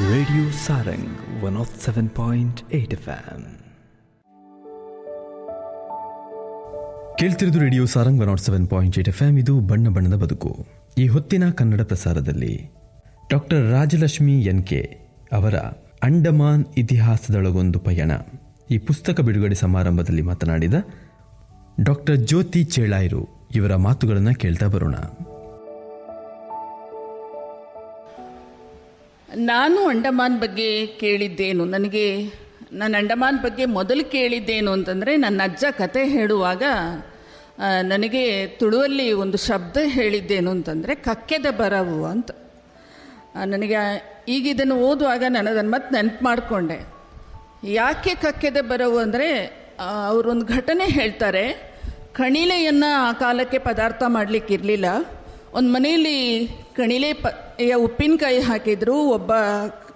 Radio Sarang 107.8 FM. ಕೇಳ್ತಿರೋದು radio Sarang one nought seven point eight FM ಎಮ್ ಇದು ಬಣ್ಣ ಬಣ್ಣದ ಬದುಕು ಈ ಹೊತ್ತಿನ ಕನ್ನಡ ಪ್ರಸಾರದಲ್ಲಿ ಡಾಕ್ಟರ್ ರಾಜಲಕ್ಷ್ಮಿ ಎನ್ ಕೆ ಅವರ ಅಂಡಮಾನ್ ಇತಿಹಾಸದೊಳಗೊಂದು ಪಯಣ ಈ ಪುಸ್ತಕ ಬಿಡುಗಡೆ ಸಮಾರಂಭದಲ್ಲಿ ಮಾತನಾಡಿದ ಡಾಕ್ಟರ್ ಜ್ಯೋತಿ ಚೇಳಾಯ್ರು ಇವರ ಮಾತುಗಳನ್ನು ಕೇಳ್ತಾ ಬರೋಣ ನಾನು ಅಂಡಮಾನ್ ಬಗ್ಗೆ ಕೇಳಿದ್ದೇನು ನನಗೆ ನಾನು ಅಂಡಮಾನ್ ಬಗ್ಗೆ ಮೊದಲು ಕೇಳಿದ್ದೇನು ಅಂತಂದರೆ ನನ್ನ ಅಜ್ಜ ಕತೆ ಹೇಳುವಾಗ ಆ, ನನಗೆ ತುಳುವಲ್ಲಿ ಒಂದು ಶಬ್ದ ಹೇಳಿದ್ದೇನು ಅಂತಂದರೆ ಕಕ್ಕೆದ ಬರವು ಅಂತ ಆ, ನನಗೆ ಈಗ ಇದನ್ನು ಓದುವಾಗ ನಾನು ಅದನ್ನು ಮತ್ತೆ ನೆನಪು ಮಾಡಿಕೊಂಡೆ ಯಾಕೆ ಕಕ್ಕೆದ ಬರವು ಅಂದರೆ ಅವರೊಂದು ಘಟನೆ ಹೇಳ್ತಾರೆ ಕಣಿಲೆಯನ್ನು ಆ ಕಾಲಕ್ಕೆ ಪದಾರ್ಥ ಮಾಡಲಿಕ್ಕೆ ಇರಲಿಲ್ಲ ಒಂದು ಮನೆಯಲ್ಲಿ ಕಣಿಲೆ ಪ ಯ ಉಪ್ಪಿನಕಾಯಿ ಹಾಕಿದ್ರು ಒಬ್ಬ